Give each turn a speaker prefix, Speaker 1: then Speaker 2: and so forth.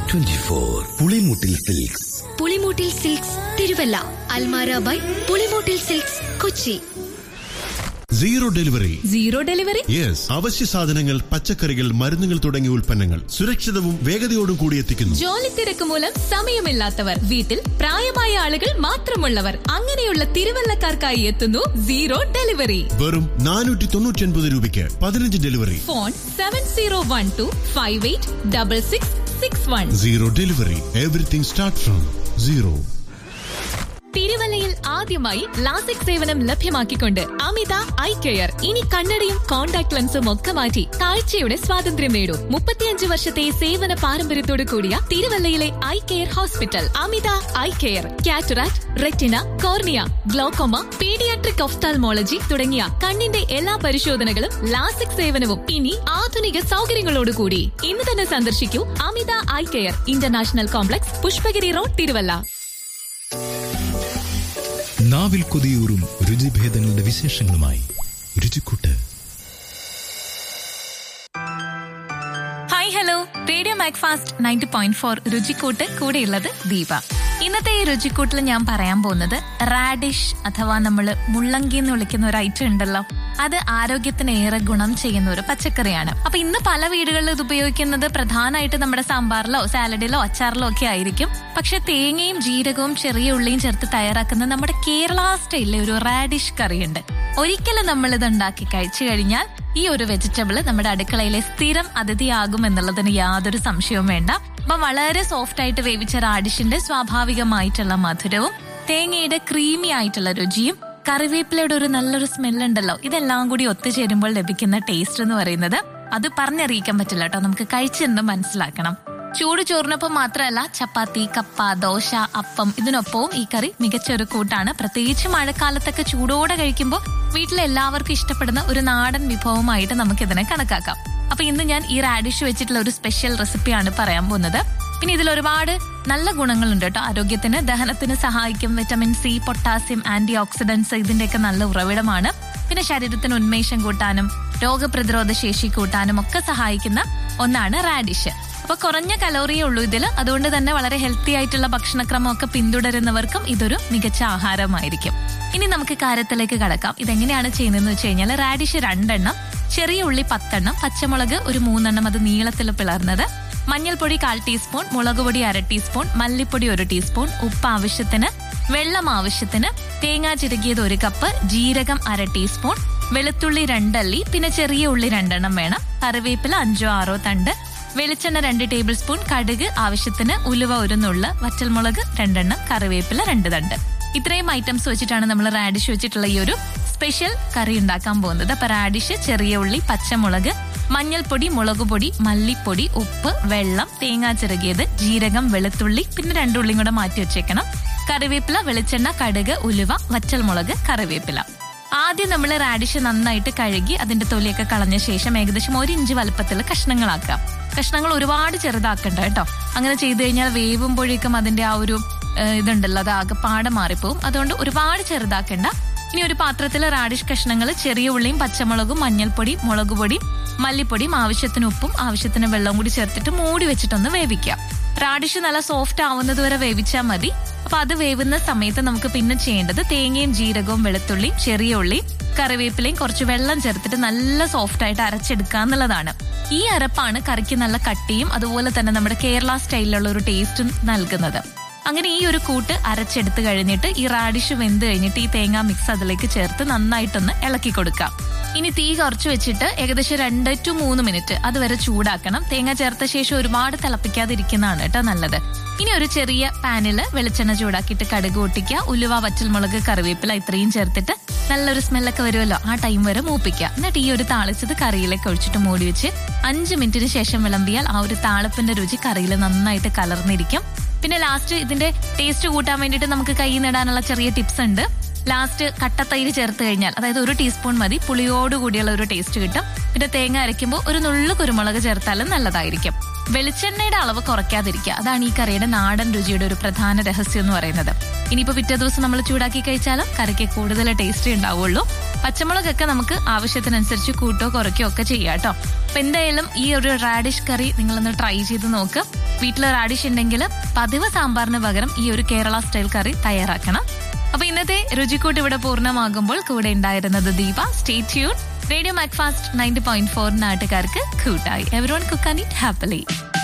Speaker 1: twenty four Pulimoottil silks
Speaker 2: Pulimoottil silks Thiruvalla Almara by Pulimoottil silks Kochi
Speaker 3: zero delivery
Speaker 4: zero delivery
Speaker 3: yes അവശ്യ സാധനങ്ങൾ പച്ചക്കറികൾ മരുന്നുകൾ തുടങ്ങിയ ഉൽപ്പന്നങ്ങൾ സുരക്ഷിതവും വേഗതയോടും കൂടി എത്തിക്കുന്നു
Speaker 4: ജോലി തിരക്ക് മൂലം സമയമില്ലാത്തവർ വീട്ടിൽ പ്രായമായ ആളുകൾ മാത്രമുള്ളവർ അങ്ങനെയുള്ള തിരുവല്ലക്കാർക്കായി എത്തുന്നു സീറോ ഡെലിവറി
Speaker 3: വെറും നാനൂറ്റി തൊണ്ണൂറ്റി ഒൻപത് രൂപയ്ക്ക് പതിനഞ്ച് delivery
Speaker 4: phone seven zero one two five eight double six six one
Speaker 3: zero delivery everything start from zero
Speaker 4: തിരുവല്ലയിൽ ആദ്യമായി ലാസിക് സേവനം ലഭ്യമാക്കിക്കൊണ്ട് അമിത ഐ കെയർ ഇനി കണ്ണടയും കോൺടാക്ട് ലെൻസും ഒക്കെ മാറ്റി കാഴ്ചയുടെ സ്വാതന്ത്ര്യം നേടൂ മുപ്പത്തിയഞ്ച് വർഷത്തെ സേവന പാരമ്പര്യത്തോടു കൂടിയ തിരുവല്ലയിലെ eye care hospital Amitha eye care cataract retina cornea glaucoma paediatric ophthalmology തുടങ്ങിയ കണ്ണിന്റെ എല്ലാ പരിശോധനകളും ലാസിക് സേവനവും ഇനി ആധുനിക സൗകര്യങ്ങളോടുകൂടി ഇന്ന് തന്നെ സന്ദർശിക്കൂ Amitha eye care international complex Pushpagiri road Thiruvalla
Speaker 5: നാവിൽ കൊതിയൂറും രുചിഭേദങ്ങളുടെ വിശേഷങ്ങളുമായി രുചിക്കൂട്ട്
Speaker 4: hi hello radio Macfast ninety point four രുചിക്കൂട്ട് കൂടെയുള്ളത് ദീപ ഇന്നത്തെ ഈ രുചിക്കൂട്ടിൽ ഞാൻ പറയാൻ പോകുന്നത് റാഡിഷ് അഥവാ നമ്മൾ മുള്ളങ്കി എന്ന് വിളിക്കുന്ന ഒരു ഐറ്റം ഉണ്ടല്ലോ അത് ആരോഗ്യത്തിന് ഏറെ ഗുണം ചെയ്യുന്ന ഒരു പച്ചക്കറിയാണ് അപ്പൊ ഇന്ന് പല വീടുകളിലും ഇത് ഉപയോഗിക്കുന്നത് പ്രധാനമായിട്ട് നമ്മുടെ സാമ്പാറിലോ സാലഡിലോ അച്ചാറിലോ ഒക്കെ ആയിരിക്കും പക്ഷെ തേങ്ങയും ജീരകവും ചെറിയ ഉള്ളിയും ചേർത്ത് തയ്യാറാക്കുന്ന നമ്മുടെ കേരള സ്റ്റൈലിലെ ഒരു റാഡിഷ് കറിയുണ്ട് ഒരിക്കലും നമ്മൾ ഇത് ഉണ്ടാക്കി കഴിച്ചു കഴിഞ്ഞാൽ ഈ ഒരു വെജിറ്റബിൾ നമ്മുടെ അടുക്കളയിലെ സ്ഥിരം അതിഥിയാകും എന്നുള്ളതിന് യാതൊരു സംശയവും വേണ്ട അപ്പൊ വളരെ സോഫ്റ്റ് ആയിട്ട് വേവിച്ച റാഡിഷിന്റെ സ്വാഭാവികമായിട്ടുള്ള മധുരവും തേങ്ങയുടെ ക്രീമി ആയിട്ടുള്ള രുചിയും കറിവേപ്പിലയുടെ ഒരു നല്ലൊരു സ്മെല്ലുണ്ടല്ലോ ഇതെല്ലാം കൂടി ഒത്തുചേരുമ്പോൾ ലഭിക്കുന്ന ടേസ്റ്റ് എന്ന് പറയുന്നത് അത് പറഞ്ഞറിയിക്കാൻ പറ്റില്ല കേട്ടോ നമുക്ക് കഴിച്ചിരുന്ന് മനസ്സിലാക്കണം ചൂട് ചോറിനൊപ്പം മാത്രമല്ല ചപ്പാത്തി കപ്പ ദോശ അപ്പം ഇതിനൊപ്പവും ഈ കറി മികച്ച ഒരു കൂട്ടാണ് പ്രത്യേകിച്ച് മഴക്കാലത്തൊക്കെ ചൂടോടെ കഴിക്കുമ്പോൾ വീട്ടിലെ എല്ലാവർക്കും ഇഷ്ടപ്പെടുന്ന ഒരു നാടൻ വിഭവമായിട്ട് നമുക്ക് ഇതിനെ കണക്കാക്കാം അപ്പൊ ഇന്ന് ഞാൻ ഈ റാഡിഷ് വെച്ചിട്ടുള്ള ഒരു സ്പെഷ്യൽ റെസിപ്പിയാണ് പറയാൻ പോകുന്നത് പിന്നെ ഇതിൽ ഒരുപാട് നല്ല ഗുണങ്ങളുണ്ട് കേട്ടോ ആരോഗ്യത്തിന് ദഹനത്തിന് സഹായിക്കും vitamin C potassium antioxidants ഇതിന്റെയൊക്കെ നല്ല ഉറവിടമാണ് പിന്നെ ശരീരത്തിന് ഉന്മേഷം കൂട്ടാനും രോഗപ്രതിരോധ ശേഷി കൂട്ടാനും ഒക്കെ സഹായിക്കുന്ന ഒന്നാണ് റാഡിഷ് അപ്പൊ കുറഞ്ഞ കലോറിയേ ഉള്ളൂ ഇതിൽ അതുകൊണ്ട് തന്നെ വളരെ ഹെൽത്തി ആയിട്ടുള്ള ഭക്ഷണക്രമം ഒക്കെ പിന്തുടരുന്നവർക്കും ഇതൊരു മികച്ച ആഹാരമായിരിക്കും ഇനി നമുക്ക് കാര്യത്തിലേക്ക് കടക്കാം ഇതെങ്ങനെയാണ് ചെയ്യുന്നതെന്ന് വെച്ച് കഴിഞ്ഞാൽ റാഡിഷ് രണ്ടെണ്ണം ചെറിയ ഉള്ളി പത്തെണ്ണം പച്ചമുളക് ഒരു മൂന്നെണ്ണം അത് നീളത്തിൽ പിളർന്നത് മഞ്ഞൾപ്പൊടി കാൽ ടീസ്പൂൺ മുളക് പൊടി അര ടീസ്പൂൺ മല്ലിപ്പൊടി ഒരു ടീസ്പൂൺ ഉപ്പ് ആവശ്യത്തിന് വെള്ളം ആവശ്യത്തിന് തേങ്ങ ചിരകിയത് ഒരു കപ്പ് ജീരകം അര ടീസ്പൂൺ വെളുത്തുള്ളി രണ്ടല്ലി പിന്നെ ചെറിയ ഉള്ളി രണ്ടെണ്ണം വേണം കറിവേപ്പില അഞ്ചോ ആറോ തണ്ട് വെളിച്ചെണ്ണ രണ്ട് ടേബിൾ സ്പൂൺ കടുക് ആവശ്യത്തിന് ഉലുവ ഒരു നുള്ള് വറ്റൽമുളക് രണ്ടെണ്ണം കറിവേപ്പില രണ്ട് തണ്ട് ഇത്രയും ഐറ്റംസ് വെച്ചിട്ടാണ് നമ്മൾ റാഡിഷ് വെച്ചിട്ടുള്ള ഈ ഒരു സ്പെഷ്യൽ കറി ഉണ്ടാക്കാൻ പോകുന്നത് അപ്പൊ റാഡിഷ് ചെറിയ ഉള്ളി പച്ചമുളക് മഞ്ഞൾപ്പൊടി മുളക് പൊടി മല്ലിപ്പൊടി ഉപ്പ് വെള്ളം തേങ്ങാ ചിറകിയത് ജീരകം വെളുത്തുള്ളി പിന്നെ രണ്ടുള്ളിയും കൂടെ മാറ്റി വെച്ചേക്കണം കറിവേപ്പില വെളിച്ചെണ്ണ കടുക് ഉലുവ വറ്റൽമുളക് കറിവേപ്പില ആദ്യം നമ്മൾ റാഡിഷ് നന്നായിട്ട് കഴുകി അതിന്റെ തൊലിയൊക്കെ കളഞ്ഞ ശേഷം ഏകദേശം ഒരു ഇഞ്ച് വലുപ്പത്തിൽ കഷ്ണങ്ങളാക്കാം കഷ്ണങ്ങൾ ഒരുപാട് ചെറുതാക്കണ്ട കേട്ടോ അങ്ങനെ ചെയ്തു കഴിഞ്ഞാൽ വേവുമ്പോഴേക്കും അതിന്റെ ആ ഒരു ഏഹ്, ഇതുണ്ടല്ലോ അത് ആകെ പാടെ മാറിപ്പോവും അതുകൊണ്ട് ഒരുപാട് ചെറുതാക്കണ്ട ഇനി ഒരു പാത്രത്തിൽ റാഡിഷ് കഷ്ണങ്ങൾ ചെറിയ ഉള്ളിയും പച്ചമുളകും മഞ്ഞൾപ്പൊടി മുളക് പൊടി മല്ലിപ്പൊടിയും ആവശ്യത്തിന് ഉപ്പും ആവശ്യത്തിന് വെള്ളം കൂടി ചേർത്തിട്ട് മൂടി വെച്ചിട്ടൊന്ന് വേവിക്കാം റാഡിഷ് നല്ല സോഫ്റ്റ് ആവുന്നത് വരെ വേവിച്ചാൽ മതി അപ്പൊ അത് വേവുന്ന സമയത്ത് നമുക്ക് പിന്നെ ചെയ്യേണ്ടത് തേങ്ങയും ജീരകവും വെളുത്തുള്ളിയും ചെറിയ ഉള്ളിയും കറിവേപ്പിലയും കുറച്ച് വെള്ളം ചേർത്തിട്ട് നല്ല സോഫ്റ്റ് ആയിട്ട് അരച്ചെടുക്കുക എന്നുള്ളതാണ് ഈ അരപ്പാണ് കറിക്ക് നല്ല കട്ടിയും അതുപോലെ തന്നെ നമ്മുടെ കേരള സ്റ്റൈലിലുള്ള ഒരു ടേസ്റ്റും നൽകുന്നത് അങ്ങനെ ഈ ഒരു കൂട്ട് അരച്ചെടുത്ത് കഴിഞ്ഞിട്ട് ഈ റാഡിഷ് വെന്ത് കഴിഞ്ഞിട്ട് ഈ തേങ്ങാ മിക്സ് അതിലേക്ക് ചേർത്ത് നന്നായിട്ടൊന്ന് ഇളക്കി കൊടുക്കാം ഇനി തീ കുറച്ച് വെച്ചിട്ട് ഏകദേശം രണ്ട് ടു മൂന്ന് മിനിറ്റ് അതുവരെ ചൂടാക്കണം തേങ്ങ ചേർത്ത ശേഷം ഒരുപാട് തിളപ്പിക്കാതിരിക്കുന്നതാണ് കേട്ടോ നല്ലത് ഇനി ഒരു ചെറിയ പാനിൽ വെളിച്ചെണ്ണ ചൂടാക്കിയിട്ട് കടുക് പൊട്ടിക്കുക ഉലുവ വറ്റൽമുളക് കറിവേപ്പില ഇത്രയും ചേർത്തിട്ട് നല്ലൊരു സ്മെല്ലൊക്കെ വരുമല്ലോ ആ ടൈം വരെ മൂപ്പിക്കുക എന്നിട്ട് ഈ ഒരു താളിച്ചത് കറിയിലേക്ക് ഒഴിച്ചിട്ട് മൂടി വെച്ച് അഞ്ച് മിനിറ്റിന് ശേഷം വിളമ്പിയാൽ ആ ഒരു താളിപ്പിന്റെ രുചി കറിയിൽ നന്നായിട്ട് കലർന്നിരിക്കും പിന്നെ ലാസ്റ്റ് ഇതിന്റെ ടേസ്റ്റ് കൂട്ടാൻ വേണ്ടിയിട്ട് നമുക്ക് കൈ നേടാനുള്ള ചെറിയ ടിപ്സ് ഉണ്ട് ലാസ്റ്റ് കട്ടത്തൈര് ചേർത്ത് കഴിഞ്ഞാൽ അതായത് ഒരു ടീസ്പൂൺ മതി പുളിയോട് കൂടിയുള്ള ഒരു ടേസ്റ്റ് കിട്ടും പിന്നെ തേങ്ങ അരയ്ക്കുമ്പോൾ ഒരു നുള്ളു കുരുമുളക് ചേർത്താലും നല്ലതായിരിക്കും വെളിച്ചെണ്ണയുടെ അളവ് കുറയ്ക്കാതിരിക്കുക അതാണ് ഈ കറിയുടെ നാടൻ രുചിയുടെ ഒരു പ്രധാന രഹസ്യം എന്ന് പറയുന്നത് ഇനിയിപ്പോ പിറ്റേ ദിവസം നമ്മൾ ചൂടാക്കി കഴിച്ചാലും കറിക്ക് കൂടുതൽ ടേസ്റ്റ് ഉണ്ടാവുള്ളൂ പച്ചമുളകൊക്കെ നമുക്ക് ആവശ്യത്തിനനുസരിച്ച് കൂട്ടോ കുറയ്ക്കോ ഒക്കെ ചെയ്യാം കേട്ടോ അപ്പൊ എന്തായാലും ഈ ഒരു റാഡിഷ് കറി നിങ്ങളൊന്ന് ട്രൈ ചെയ്ത് നോക്ക് വീട്ടിൽ റാഡിഷ് ഉണ്ടെങ്കിൽ പതിവ് സാമ്പാറിന് പകരം ഈ ഒരു കേരള സ്റ്റൈൽ കറി തയ്യാറാക്കണം അപ്പൊ ഇന്നത്തെ രുചിക്കൂട്ട് ഇവിടെ പൂർണ്ണമാകുമ്പോൾ കൂടെ ഉണ്ടായിരുന്നത് Deepa stay tune radio Macfast ninety point four നാട്ടുകാർക്ക് കൂട്ടായി എവരോൺ കുക്കാനി ഹാപ്പലി